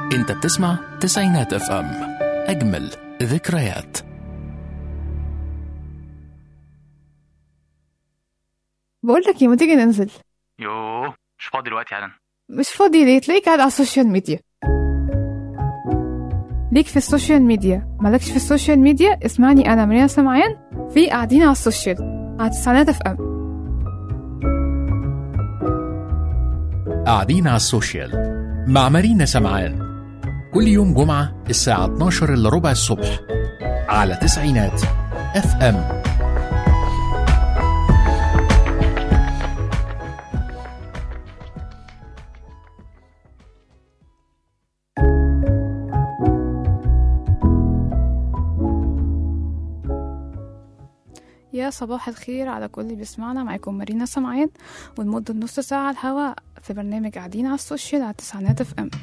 انت بتسمع تسعينات اف ام اجمل ذكريات بقول لك ما تيجي ننزل يوه مش فاضي دلوقتي حالا مش فاضي ليه تلاقيك قاعد على السوشيال ميديا ليك في السوشيال ميديا مالكش في السوشيال ميديا اسمعني انا مريم سمعان في قاعدين على السوشيال على تسعينات اف ام قاعدين على السوشيال مع مارينا سمعان كل يوم جمعة الساعة 12 إلا ربع الصبح على تسعينات اف ام يا صباح الخير على كل اللي بيسمعنا معاكم مارينا سمعان ولمدة نص ساعة على الهواء في برنامج قاعدين على السوشيال على تسعينات اف ام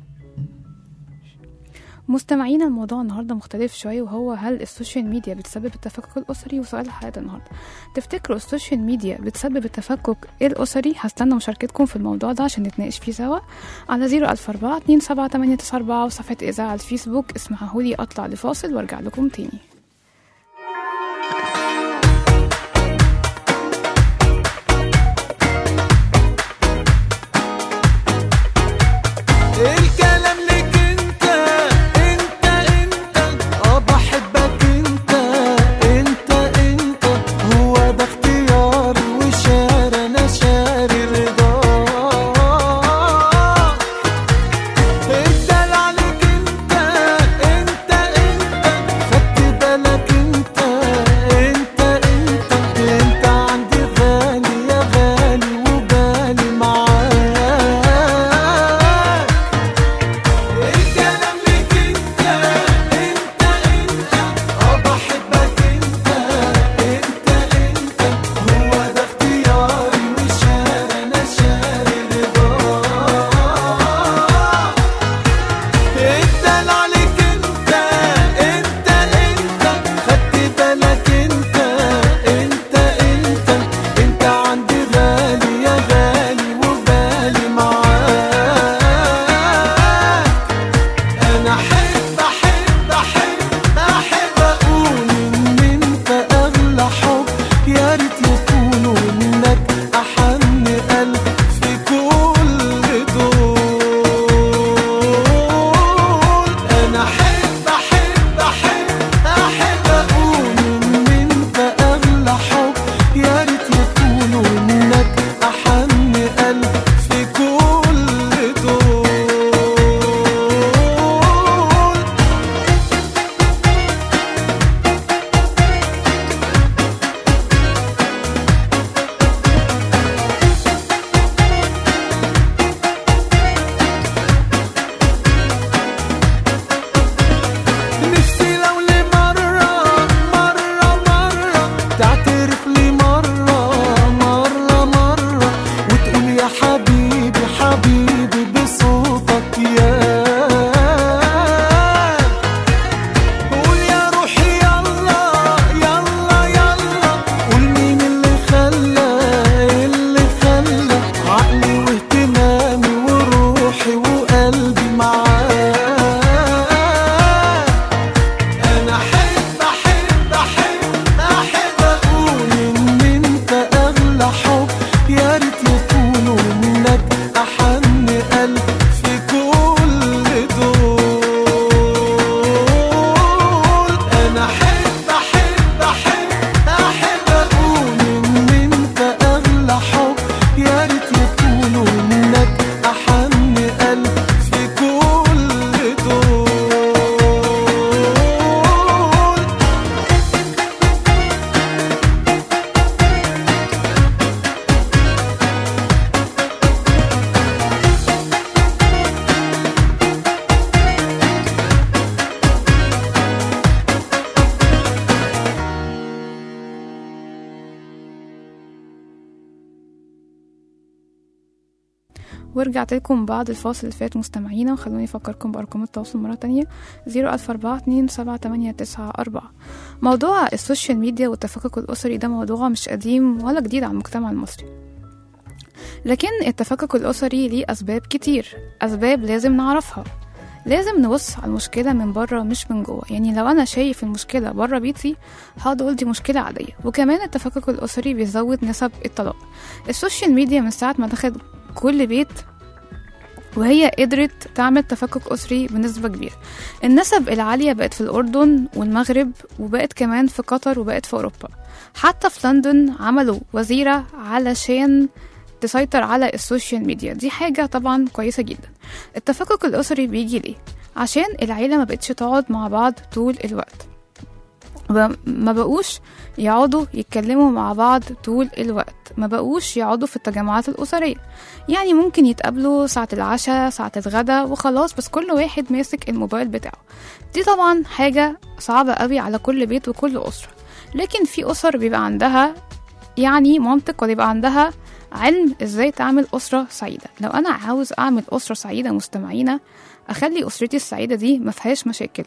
مستمعينا الموضوع النهارده مختلف شويه وهو هل السوشيال ميديا بتسبب التفكك الاسري وسؤال حلقه النهارده تفتكروا السوشيال ميديا بتسبب التفكك الاسري هستنى مشاركتكم في الموضوع ده عشان نتناقش فيه سوا على 004 27894 وصفحه اذاعه الفيسبوك اسمحوا لي اطلع لفاصل وارجع لكم تاني الكلام لك انت انت انت اه بحبك انت انت انت هو ده اختياري وشار انا شاري رضاك الدلع عليك انت انت انت خدت بالك انت انت انت انت عندي غالي يا غالي وبالي معاك الكلام ليك انت انت انت اه بحبك انت انت انت هو ده اختياري وشار انا شاري رضاك الدلع عليك انت انت انت خدت بالك انت انت انت انت عندي غالي يا غالي وبالي معاك انا احب احب احب احب اقول ان انت اغلى حب يا ريت يكون وانك احن قلب في كل دول انا احب احب احب احب اقول ان انت اغلى حب يا ريت يكون وانك احن قلب في كل دول نفسي لو لمرة مرة مرة تعترف لي مرة مرة مرة وتقول يا حبيبي حبيبي بصوتك يا قول يا روحي يلا يلا يلا قول مين اللي خلى اللي خلى عقلي واهتمامي وروحي وقلبي معاك انا احب احب احب احب اقول ان انت اغلى حب يا ريت يكون وانك احن قلب في كل دول انا احب احب احب احب اقول ان انت اغلى حب يا ريت يكون وانك احن قلب في كل دول ورجعت لكم بعد الفاصل اللي فات مستمعينا وخلوني افكركم بارقام التواصل مره تانية 004427894 موضوع السوشيال ميديا والتفكك الاسري ده موضوع مش قديم ولا جديد على المجتمع المصري لكن التفكك الاسري ليه اسباب كتير اسباب لازم نعرفها لازم نبص على المشكلة من بره مش من جوه يعني لو أنا شايف المشكلة بره بيتي هقعد أقول دي مشكلة عادية وكمان التفكك الأسري بيزود نسب الطلاق السوشيال ميديا من ساعة ما دخلت كل بيت وهي قدرت تعمل تفكك أسري بنسبة كبيرة النسب العالية بقت في الأردن والمغرب وبقت كمان في قطر وبقت في أوروبا حتى في لندن عملوا وزيرة علشان تسيطر على السوشيال ميديا دي حاجة طبعا كويسة جدا التفكك الأسري بيجي ليه؟ عشان العيلة ما بقتش تقعد مع بعض طول الوقت ب- ما بقوش يقعدوا يتكلموا مع بعض طول الوقت ما بقوش يقعدوا في التجمعات الأسرية يعني ممكن يتقابلوا ساعة العشاء ساعة الغدا وخلاص بس كل واحد ماسك الموبايل بتاعه دي طبعا حاجة صعبة قوي على كل بيت وكل أسرة لكن في أسر بيبقى عندها يعني منطق ويبقى عندها علم ازاي تعمل أسرة سعيدة لو أنا عاوز أعمل أسرة سعيدة مستمعينا أخلي أسرتي السعيدة دي مفيهاش مشاكل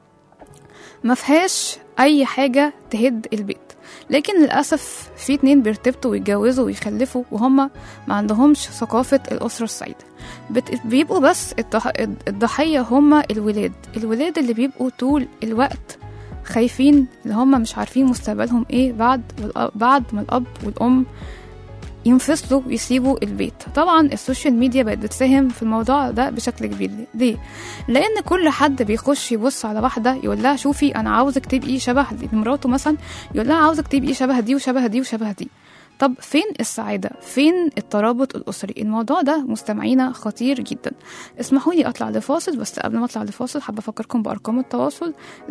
مفيهاش أي حاجة تهد البيت لكن للأسف في اتنين بيرتبطوا ويتجوزوا ويخلفوا وهما ما عندهمش ثقافة الأسرة السعيدة بت... بيبقوا بس الضح... الضحية هما الولاد الولاد اللي بيبقوا طول الوقت خايفين اللي هما مش عارفين مستقبلهم ايه بعد والأ- بعد ما الأب والأم ينفصلوا ويسيبوا البيت طبعا السوشيال ميديا بقت بتساهم في الموضوع ده بشكل كبير ليه لان كل حد بيخش يبص على واحده يقول لها شوفي انا عاوزك تبقي شبه دي مراته مثلا يقول لها عاوزك تبقي شبه دي وشبه دي وشبه دي طب فين السعادة؟ فين الترابط الأسري؟ الموضوع ده مستمعينا خطير جدا اسمحوا لي أطلع لفاصل بس قبل ما أطلع لفاصل حابة أفكركم بأرقام التواصل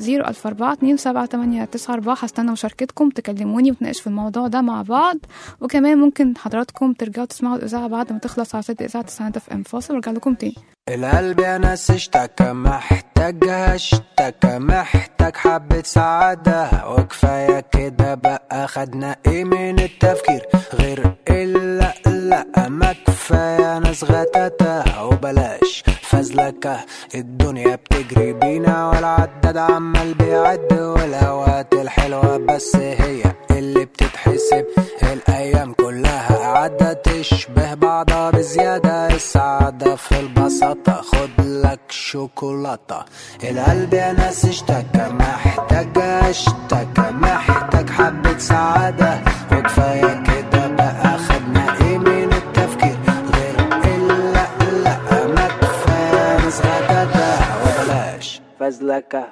004 هستنى مشاركتكم تكلموني ونتناقش في الموضوع ده مع بعض وكمان ممكن حضراتكم ترجعوا تسمعوا الإذاعة بعد ما تخلص على ست إذاعة تسعة اف ام فاصل وارجع لكم تاني القلب يا ناس اشتكى محتاجها اشتكى محتاج حبة سعادة وكفاية كده بقى خدنا ايه من التفكير غير الا لا ما كفاية ناس غتاتة وبلاش فزلكة الدنيا بتجري بينا والعداد عمال بيعد والاوقات الحلوة بس هي اللي بتتحسب الايام كلها قاعدة تشبه بعضها بزيادة السعادة في البساطة خد لك شوكولاتة القلب يا ناس اشتكى محتاج اشتكى محتاج حبة سعادة وكفاية كده بقى خدنا ايه من التفكير غير الا لا ما كفاية ناس غداتة وبلاش فزلكة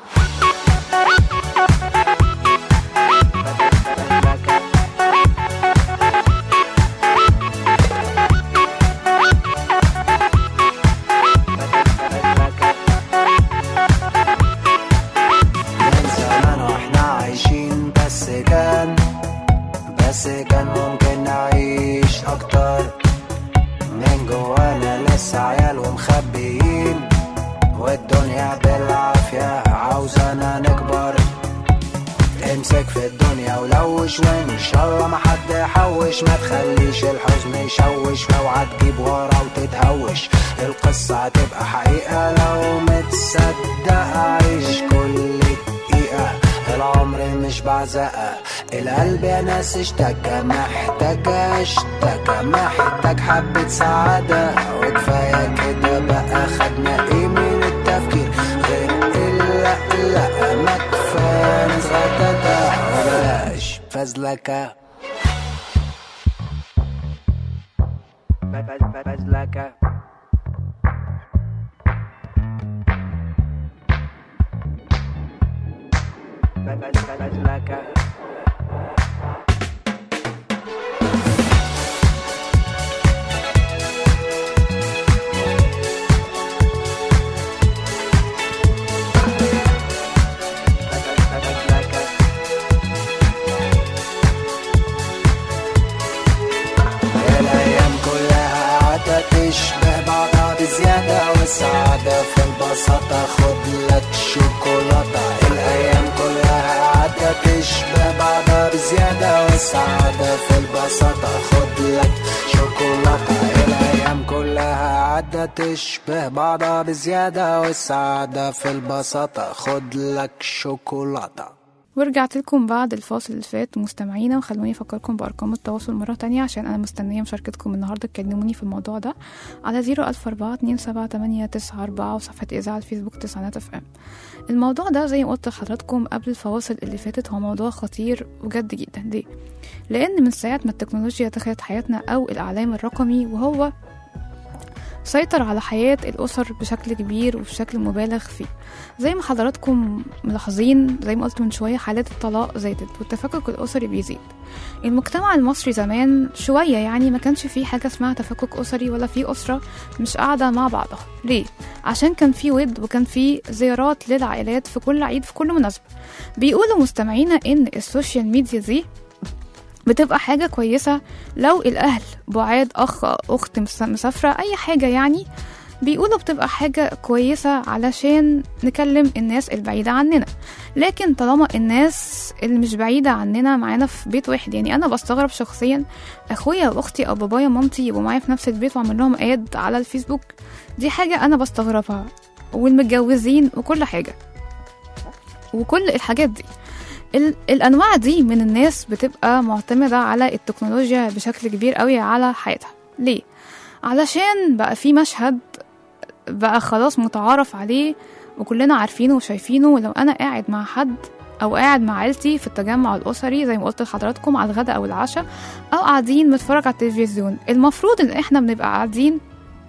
من زمان واحنا عايشين بس كان بس كان ممكن نعيش اكتر من جوانا لسه عيال ومخبيين والدنيا بالعافية عاوزانا نكبر امسك في الدنيا ولوش وان شاء الله ما حد يحوش ما تخليش الحزن يشوش واوعى تجيب ورا وتتهوش القصة هتبقى حقيقة لو متصدق عيش كل دقيقة العمر مش بعزقة القلب يا ناس اشتكى محتاج اشتكى محتاج حبة سعادة وكفاية كده بقى خدنا ايه من التفكير غير الا لا ما كفاية ناس غتاتة وبلاش فزلكة فزلكة فزلكة الأيام كلها قاعدة تشبه بعضها بزيادة والسعادة في البساطة خد لك شوكولاتة الأيام كلها قاعدة تشبه بعضها بزيادة والسعادة في البساطة خد لك شوكولاتة الأيام كلها قاعدة تشبه بعضها بزيادة والسعادة في البساطة خد لك شوكولاتة ورجعت لكم بعد الفاصل اللي فات مستمعينا وخلوني افكركم بارقام التواصل مره تانية عشان انا مستنيه مشاركتكم النهارده تكلموني في الموضوع ده على 004427894 وصفحه اذاعه الفيسبوك تسعينات اف ام الموضوع ده زي ما قلت لحضراتكم قبل الفواصل اللي فاتت هو موضوع خطير وجد جدا ليه لان من ساعه ما التكنولوجيا دخلت حياتنا او الاعلام الرقمي وهو سيطر على حياة الأسر بشكل كبير وبشكل مبالغ فيه زي ما حضراتكم ملاحظين زي ما قلت من شوية حالات الطلاق زادت والتفكك الأسري بيزيد المجتمع المصري زمان شوية يعني ما كانش فيه حاجة اسمها تفكك أسري ولا فيه أسرة مش قاعدة مع بعضها ليه؟ عشان كان فيه ود وكان فيه زيارات للعائلات في كل عيد في كل مناسبة بيقولوا مستمعينا إن السوشيال ميديا دي بتبقى حاجة كويسة لو الأهل بعاد أخ أخت مس- مسافرة أي حاجة يعني بيقولوا بتبقى حاجة كويسة علشان نكلم الناس البعيدة عننا لكن طالما الناس اللي مش بعيدة عننا معانا في بيت واحد يعني أنا بستغرب شخصيا أخويا وأختي أو بابايا ومامتي يبقوا معايا في نفس البيت وأعمل لهم آد على الفيسبوك دي حاجة أنا بستغربها والمتجوزين وكل حاجة وكل الحاجات دي ال- الانواع دي من الناس بتبقى معتمده على التكنولوجيا بشكل كبير قوي على حياتها ليه علشان بقى في مشهد بقى خلاص متعارف عليه وكلنا عارفينه وشايفينه ولو انا قاعد مع حد او قاعد مع عيلتي في التجمع الاسري زي ما قلت لحضراتكم على الغداء او العشاء او قاعدين بنتفرج على التلفزيون المفروض ان احنا بنبقى قاعدين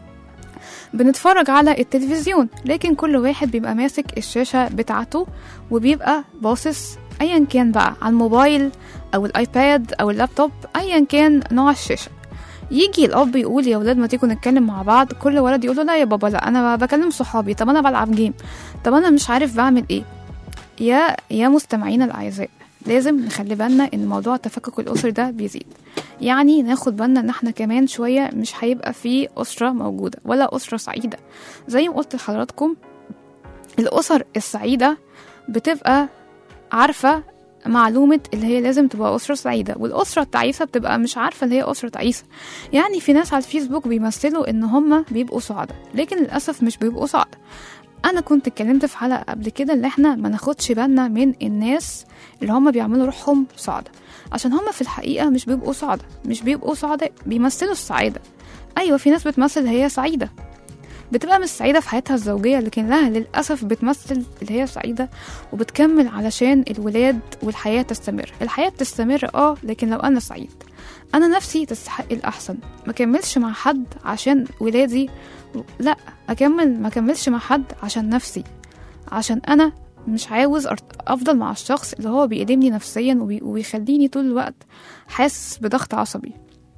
بنتفرج على التلفزيون لكن كل واحد بيبقى ماسك الشاشة بتاعته وبيبقى باصص ايا كان بقى على الموبايل او الايباد او اللابتوب ايا كان نوع الشاشة يجي الاب يقول يا ولاد ما تيجوا نتكلم مع بعض كل ولد يقول له لا يا بابا لا انا بكلم صحابي طب انا بلعب جيم طب انا مش عارف بعمل ايه يا يا مستمعينا الاعزاء لازم نخلي بالنا ان موضوع التفكك الاسري ده بيزيد يعني ناخد بالنا ان احنا كمان شويه مش هيبقى في اسره موجوده ولا اسره سعيده زي ما قلت لحضراتكم الاسر السعيده بتبقى عارفه معلومة اللي هي لازم تبقى أسرة سعيدة والأسرة التعيسة بتبقى مش عارفة اللي هي أسرة تعيسة يعني في ناس على الفيسبوك بيمثلوا إن هما بيبقوا سعداء لكن للأسف مش بيبقوا سعداء أنا كنت اتكلمت في حلقة قبل كده اللي احنا ما ناخدش بالنا من الناس اللي هما بيعملوا روحهم سعداء عشان هما في الحقيقة مش بيبقوا سعداء مش بيبقوا سعداء بيمثلوا السعادة أيوة في ناس بتمثل هي سعيدة بتبقى مش سعيدة في حياتها الزوجية لكن لها للأسف بتمثل اللي هي سعيدة وبتكمل علشان الولاد والحياة تستمر الحياة بتستمر اه لكن لو أنا سعيد أنا نفسي تستحق الأحسن ما كملش مع حد عشان ولادي لا أكمل ما كملش مع حد عشان نفسي عشان أنا مش عاوز أرت- أفضل مع الشخص اللي هو بيألمني نفسيا وبي- وبيخليني طول الوقت حاسس بضغط عصبي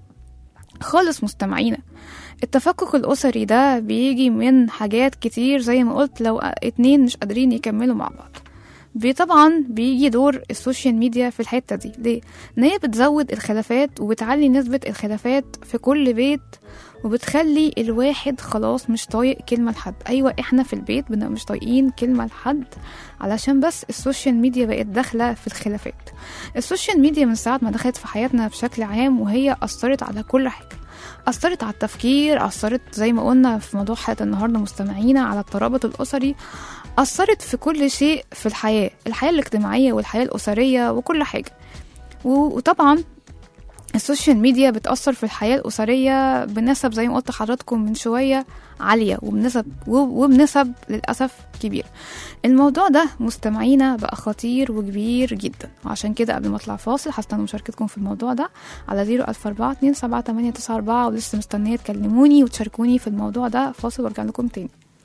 خالص مستمعينا التفكك الأسري ده بيجي من حاجات كتير زي ما قلت لو اتنين مش قادرين يكملوا مع بعض بي طبعا بيجي دور السوشيال ميديا في الحتة دي ليه؟ ان هي بتزود الخلافات وبتعلي نسبة الخلافات في كل بيت وبتخلي الواحد خلاص مش طايق كلمة لحد أيوة احنا في البيت بنبقى مش طايقين كلمة لحد علشان بس السوشيال ميديا بقت داخلة في الخلافات السوشيال ميديا من ساعة ما دخلت في حياتنا بشكل عام وهي أثرت على كل حاجة أثرت على التفكير أثرت زي ما قلنا في موضوع حلقة النهاردة مستمعينا على الترابط الأسري أثرت في كل شيء في الحياة الحياة الاجتماعية والحياة الأسرية وكل حاجة و- وطبعا السوشيال ميديا بتأثر في الحياة الأسرية بنسب زي ما قلت لحضراتكم من شوية عالية وبنسب و- وبنسب للأسف كبير الموضوع ده مستمعينا بقى خطير وكبير جدا وعشان كده قبل ما اطلع فاصل هستنى مشاركتكم في الموضوع ده على 004 2 7 8 9 4 ولسه مستنية تكلموني وتشاركوني في الموضوع ده فاصل وارجع لكم تاني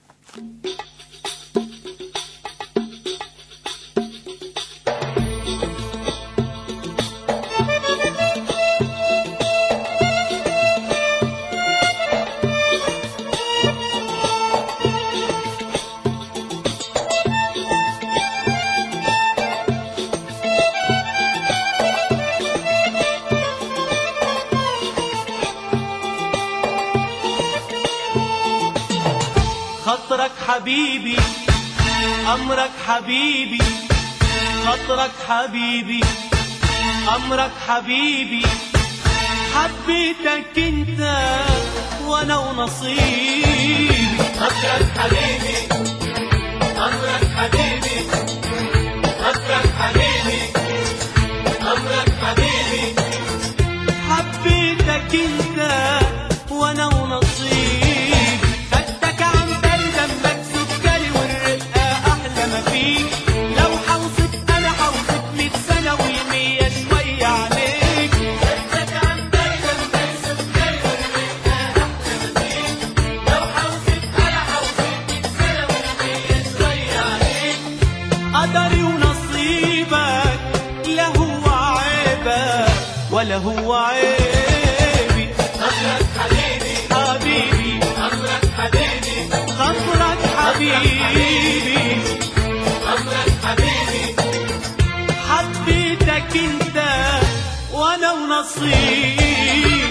خطرك حبيبي أمرك حبيبي خطرك حبيبي أمرك حبيبي حبيتك انت وانا ونصيبي خطرك حبيبي أمرك حبيبي خطرك حبيبي انت وانا ونصيب خدتك عن بالي دمك سكري والرقة احلى ما فيك لو حوصف انا حوصف مية سنة والمية شوية عليك خدتك عن بالي دمك سكري والرقة احلى ما فيك لو حوصف انا حوصف مية سنة والمية شوية عليك قدري ونصيبك لا هو عيبك ولا هو عيبي خاطرك حبيبي حبيبي خاطرك حبيبي خاطرك حبيبي خاطرك حبيبي حبيتك انت وانا ونصيبي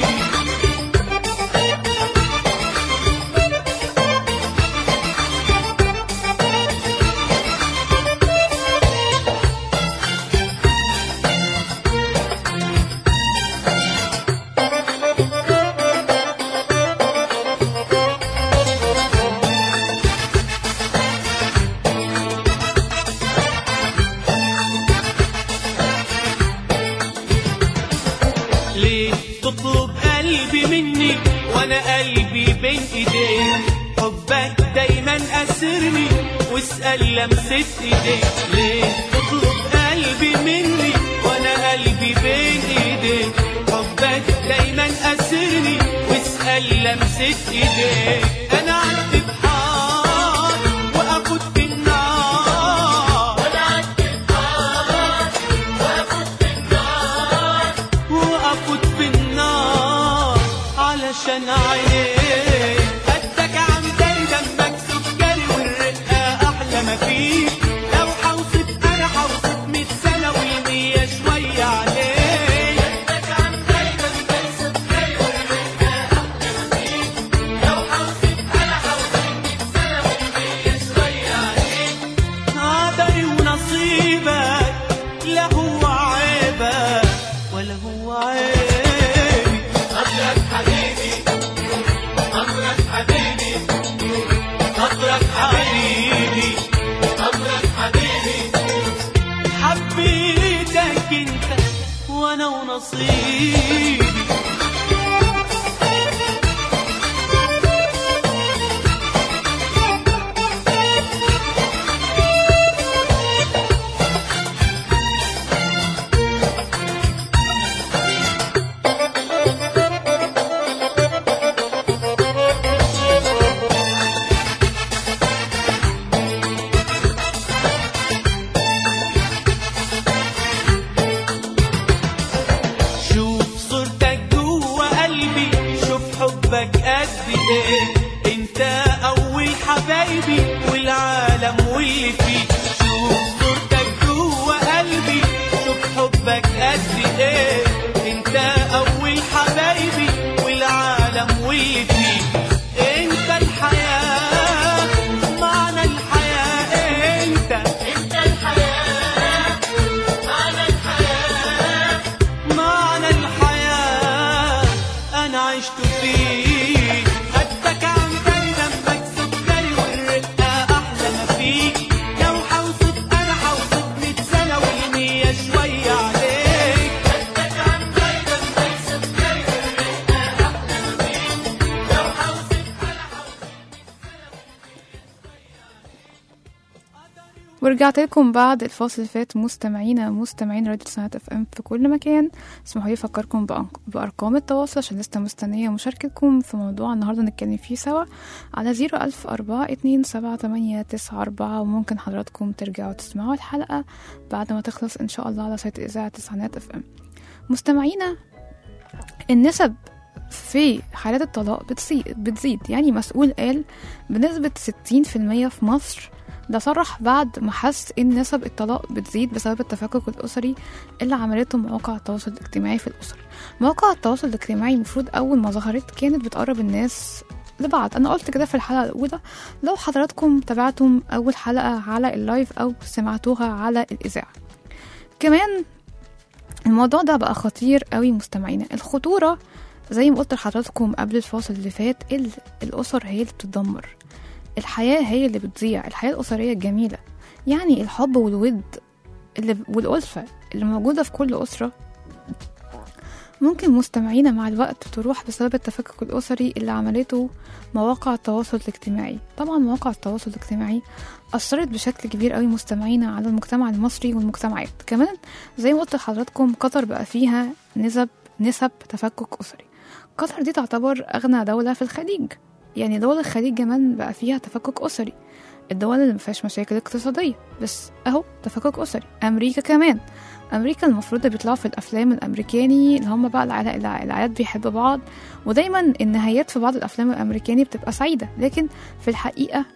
ليه تطلب قلبي مني وانا قلبي بين ايديك حبك دايما اسرني واسال لمسة ايديك ليه تطلب قلبي مني وانا قلبي بين ايديك حبك دايما اسرني واسال لمسة ايديك انا عدت بحار واخد في النار انا عدت بحار واخد في النار وقفت في النار علشان عينيك قدك عن بالي دمك سكري والرقة أحلى ما فيك لو حوصف أنا حوصف مية سنة والمية شوية عليك قدك عن بالي دمك سكري والرقة أحلى ما فيك لو حوصف أنا حوصف مية سنة والمية شوية عليك قدري ونصيبك لا هو عيبك ولا هو عيبي قدرك حبيبي قدرك حبيبي قدرك حبيبي قدرك حبيبي حبيتك انت وانا ونصيبي شوف صورتك جوه قلبي شوف حبك قد ايه انت اول حبايبي والعالم واللي فيه شوف صورتك جوه قلبي شوف حبك قد ايه انت اول حبايبي والعالم واللي فيه انت الحياة معنى الحياة انت انت الحياة معنى الحياة معنى الحياة أنا عشت فيه خدتك عن بالي دمك سكري والرقة أحلى ما فيك لو حوصف أنا حوصف مية سنة والمية شوية عليك خدتك عن بالي دمك سكري والرقة أحلى ما فيك لو حوصف أنا حوصف ورجعت لكم بعد الفاصل اللي فات مستمعينا مستمعين راديو سنات اف ام في كل مكان اسمحوا لي افكركم بأنق- بارقام التواصل عشان لسه مستنيه مشاركتكم في موضوع النهارده نتكلم فيه سوا على زيرو ألف أربعة اتنين سبعة تمانية تسعة أربعة وممكن حضراتكم ترجعوا تسمعوا الحلقة بعد ما تخلص إن شاء الله على سيت إذاعة تسعينات اف ام مستمعينا النسب في حالات الطلاق بتزيد, بتزيد يعني مسؤول قال بنسبة 60% في مصر ده صرح بعد ما حس ان نسب الطلاق بتزيد بسبب التفكك الاسري اللي عملته مواقع التواصل الاجتماعي في الاسر مواقع التواصل الاجتماعي المفروض اول ما ظهرت كانت بتقرب الناس لبعض انا قلت كده في الحلقه الاولى لو حضراتكم تابعتم اول حلقه على اللايف او سمعتوها على الاذاعه كمان الموضوع ده بقى خطير قوي مستمعينا الخطوره زي ما قلت لحضراتكم قبل الفاصل اللي فات ال- الاسر هي اللي بتدمر الحياة هي اللي بتضيع الحياة الأسرية الجميلة يعني الحب والود اللي والألفة اللي موجودة في كل أسرة ممكن مستمعينا مع الوقت تروح بسبب التفكك الأسري اللي عملته مواقع التواصل الاجتماعي طبعا مواقع التواصل الاجتماعي أثرت بشكل كبير قوي مستمعينا على المجتمع المصري والمجتمعات كمان زي ما قلت لحضراتكم قطر بقى فيها نسب نسب تفكك أسري قطر دي تعتبر أغنى دولة في الخليج يعني دول الخليج كمان بقى فيها تفكك أسري الدول اللي مفيهاش مشاكل اقتصادية بس أهو تفكك أسري أمريكا كمان أمريكا المفروض بيطلعوا في الأفلام الأمريكاني اللي هم بقى العائلات العائلات بيحبوا بعض ودايما النهايات في بعض الأفلام الأمريكاني بتبقى سعيدة لكن في الحقيقة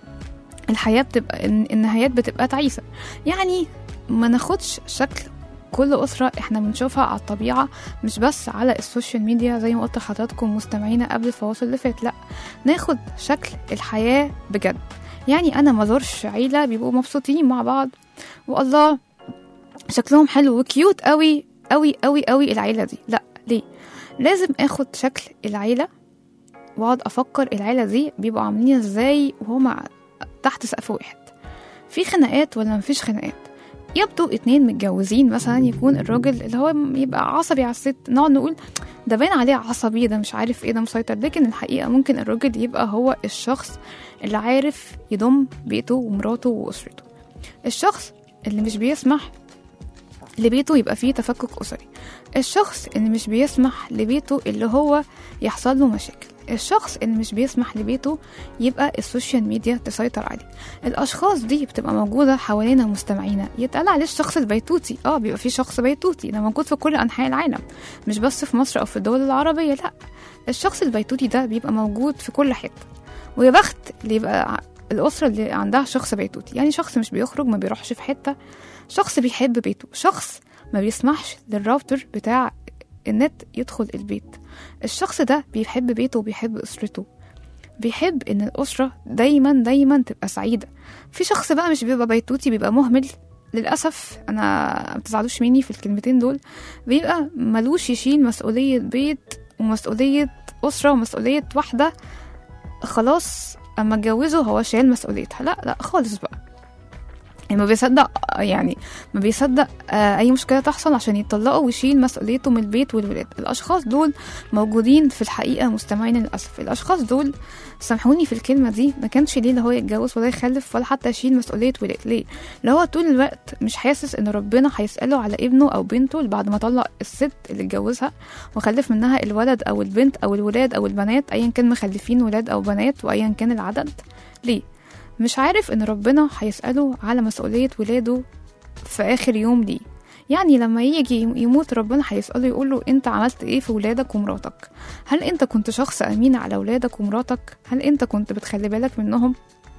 الحياة بتبقى النهايات بتبقى تعيسة يعني ما ناخدش شكل كل أسرة احنا بنشوفها على الطبيعة مش بس على السوشيال ميديا زي ما قلت لحضراتكم مستمعينا قبل الفواصل اللي فات لا ناخد شكل الحياة بجد يعني أنا مزورش عيلة بيبقوا مبسوطين مع بعض والله شكلهم حلو وكيوت قوي قوي قوي قوي العيلة دي لا ليه لازم اخد شكل العيلة واقعد افكر العيلة دي بيبقوا عاملين ازاي وهما تحت سقف واحد في خناقات ولا مفيش خناقات يبدو اتنين متجوزين مثلا يكون الراجل اللي هو يبقى عصبي على الست نقعد نقول ده باين عليه عصبي ده مش عارف ايه ده مسيطر لكن الحقيقة ممكن الراجل يبقى هو الشخص اللي عارف يضم بيته ومراته وأسرته الشخص اللي مش بيسمح لبيته يبقى فيه تفكك أسري الشخص اللي مش بيسمح لبيته اللي هو يحصل له مشاكل الشخص اللي مش بيسمح لبيته يبقى السوشيال ميديا تسيطر عليه الاشخاص دي بتبقى موجوده حوالينا مستمعينا يتقال عليه الشخص البيتوتي اه بيبقى في شخص بيتوتي ده موجود في كل انحاء العالم مش بس في مصر او في الدول العربيه لا الشخص البيتوتي ده بيبقى موجود في كل حته ويا بخت اللي يبقى الاسره اللي عندها شخص بيتوتي يعني شخص مش بيخرج ما بيروحش في حته شخص بيحب بيته شخص ما بيسمحش للراوتر بتاع النت يدخل البيت الشخص ده بيحب بيته وبيحب أسرته بيحب إن الأسرة دايما دايما تبقى سعيدة في شخص بقى مش بيبقى بيتوتي بيبقى مهمل للأسف أنا متزعلوش مني في الكلمتين دول بيبقى ملوش يشيل مسؤولية بيت ومسؤولية أسرة ومسؤولية واحدة خلاص أما اتجوزه هو شايل مسؤوليتها لا لا خالص بقى يعني ما بيصدق يعني ما بيصدق آه، اي مشكله تحصل عشان يطلقوا ويشيل مسؤوليته من البيت والولاد الاشخاص دول موجودين في الحقيقه مستمعين للاسف الاشخاص دول سامحوني في الكلمه دي ما كانش ليه اللي هو يتجوز ولا يخلف ولا حتى يشيل مسؤوليه ولاد ليه اللي هو طول الوقت مش حاسس ان ربنا هيساله على ابنه او بنته اللي بعد ما طلق الست اللي اتجوزها وخلف منها الولد او البنت او الولاد او البنات ايا كان مخلفين ولاد او بنات وايا كان العدد ليه مش عارف ان ربنا هيسأله على مسؤولية ولاده في آخر يوم ليه يعني لما يجي يموت ربنا هيسأله يقوله انت عملت ايه في ولادك ومراتك هل انت كنت شخص امين على ولادك ومراتك هل انت كنت بتخلي بالك منهم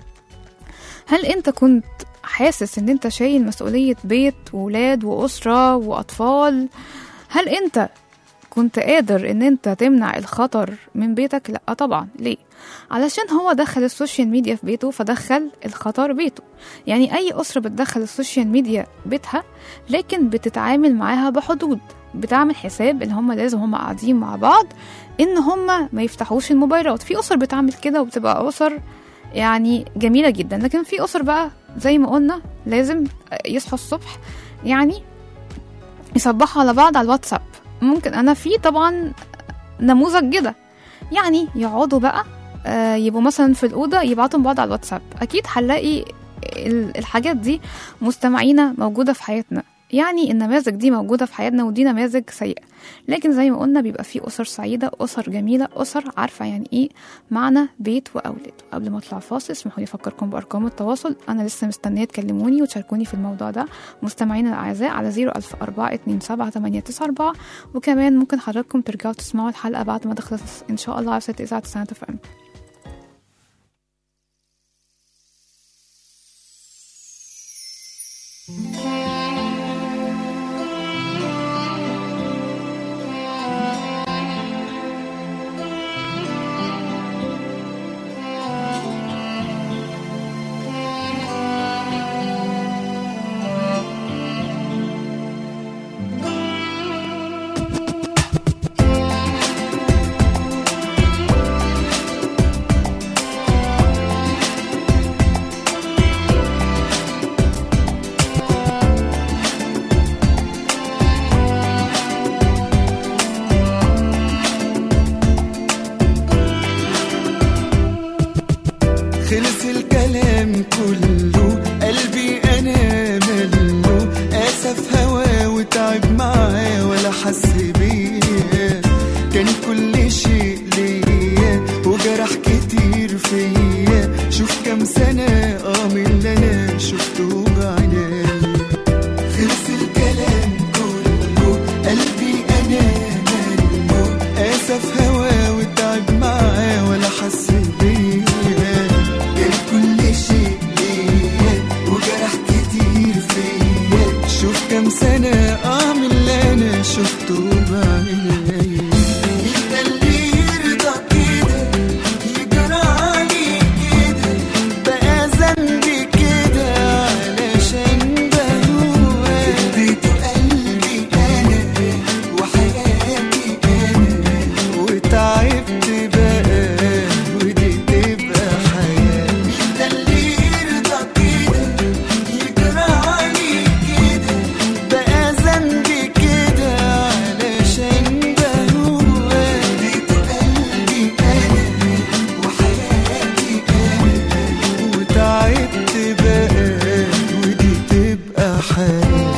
هل انت كنت حاسس ان انت شايل مسؤولية بيت وولاد وأسرة وأطفال هل انت كنت قادر ان انت تمنع الخطر من بيتك لا طبعا ليه علشان هو دخل السوشيال ميديا في بيته فدخل الخطر بيته يعني اي اسره بتدخل السوشيال ميديا بيتها لكن بتتعامل معاها بحدود بتعمل حساب ان هم لازم هم قاعدين مع بعض ان هم ما يفتحوش الموبايلات في اسر بتعمل كده وبتبقى اسر يعني جميله جدا لكن في اسر بقى زي ما قلنا لازم يصحوا الصبح يعني يصبحوا على بعض على الواتساب ممكن انا في طبعا نموذج كده يعني يقعدوا بقى آه، يبقوا مثلا في الأوضة يبعتوا بعض على الواتساب أكيد هنلاقي ال- الحاجات دي مستمعينا موجودة في حياتنا يعني النماذج دي موجودة في حياتنا ودي نماذج سيئة لكن زي ما قلنا بيبقى في أسر سعيدة أسر جميلة أسر عارفة يعني إيه معنى بيت وأولاد قبل ما أطلع فاصل اسمحوا لي أفكركم بأرقام التواصل أنا لسه مستنية تكلموني وتشاركوني في الموضوع ده مستمعينا الأعزاء على 00427 وكمان ممكن حضراتكم ترجعوا تسمعوا الحلقة بعد ما تخلص إن شاء الله على ست إذاعة سنة اف ام الكلام كله قلبي انا مله اسف هوا وتعب معاه ولا حس بيا كان كل شيء ليا وجرح كتير فيا شوف كام سنة اه من اللي انا شفته بعيني خلص الكلام كله قلبي انا مله اسف هوا وتعب معاه ولا حس بيا كان كل شيء ليا وجرح كتير فيا شوف كام سنة اه من اللي انا شفته بعيني مين ده اللي يرضى كده يجرى عليه كده بقى ذنبي كده علشان بهوى اديته قلبي انا وحياتي انا وتعبت بقى ودي تبقى حياة مين ده اللي يرضى كده يجرى عليه كده بقى ذنبي كده علشان بهوى اديته قلبي انا وحياتي انا وتعبت بقى ودي تبقى حياة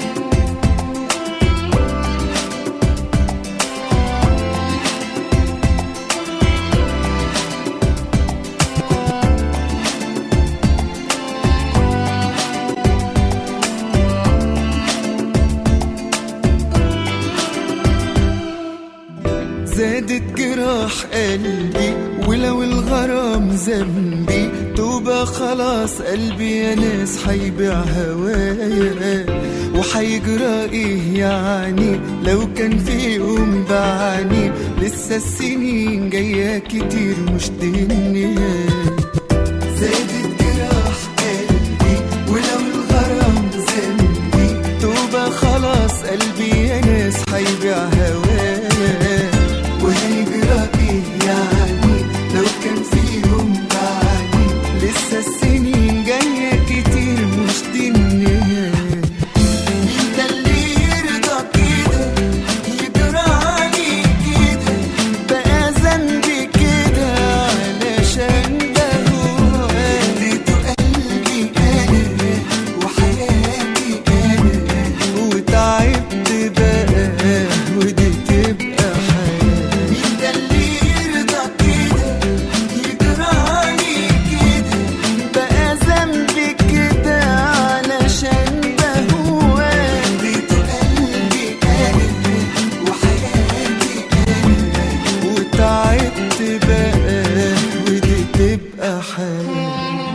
زادت جراح قلبي ولو الغرام ذنبي توبة خلاص قلبي يا ناس حيبيع هوايا وحيجرى ايه يعني لو كان في يوم بعاني لسه السنين جاية كتير مش دي النهاية زادت جراح قلبي ولو الغرام ذنبي توبة خلاص قلبي يا ناس حيبيع هوايا وهيجرى ايه يعني لو كان في يوم بعاني لسه السنين جاية كتير مش دي النهاية مين ده اللي يرضى كده يجرى عليه كده بقى ذنبي كده علشان بهوى اديته قلبي انا وحياتي انا وتعبت بقى ودي تبقى حياة مين ده اللي يرضى كده يجرى عليه كده بقى ذنبي كده علشان بهوى اديته قلبي انا وحياتي انا وتعبت بقى ودي تبقى حياة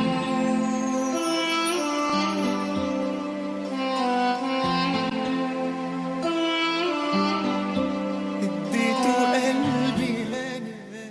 اديته قلبي انا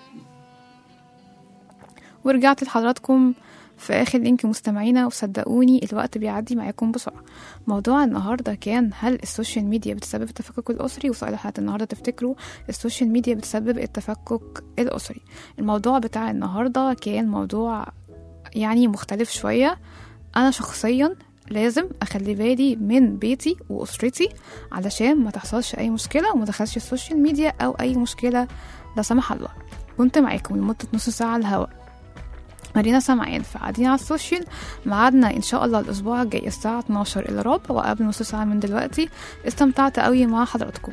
ورجعت لحضراتكم في اخر لينك مستمعينا وصدقوني الوقت بيعدي معاكم بسرعه موضوع النهارده كان هل السوشيال ميديا بتسبب التفكك الاسري وسؤال حلقه النهارده تفتكروا السوشيال ميديا بتسبب التفكك الاسري الموضوع بتاع النهارده كان موضوع يعني مختلف شويه انا شخصيا لازم اخلي بالي من بيتي واسرتي علشان ما تحصلش اي مشكله وما دخلش السوشيال ميديا او اي مشكله لا سمح الله كنت معاكم لمده نص ساعه على الهواء مارينا سمعان في قاعدين على السوشيال ميعادنا ان شاء الله الاسبوع الجاي الساعه 12 الا ربع وقبل نص ساعه من دلوقتي استمتعت قوي مع حضراتكم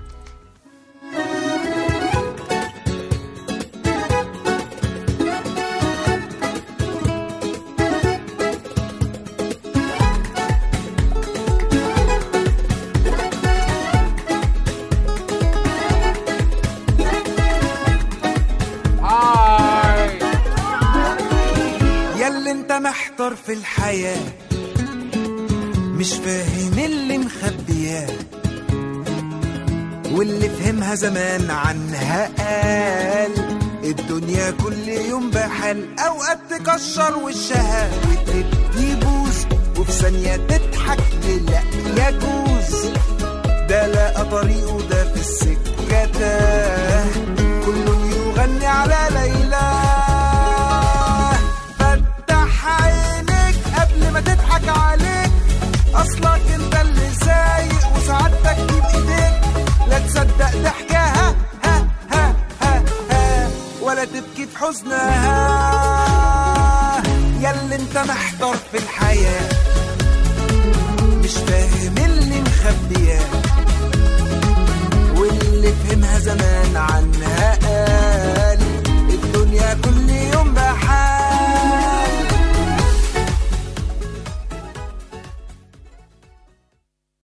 ياللي انت محتار في الحياة مش فاهم اللي مخبياه واللي فهمها زمان عنها قال الدنيا كل يوم بحال اوقات تكشر وشها وتدي بوز وفي ثانية تضحك لا يجوز ده لقى طريقه ده في السكة تاه كله يغني على ليلى فتح عينيك قبل ما تضحك عليك اصلك انت اللي سايق وسعادتك دي بايديك لا تصدق ضحكها ها ها ها ها ولا تبكي في حزنها ياللي انت محتار في الحياة مش فاهم اللي مخبياه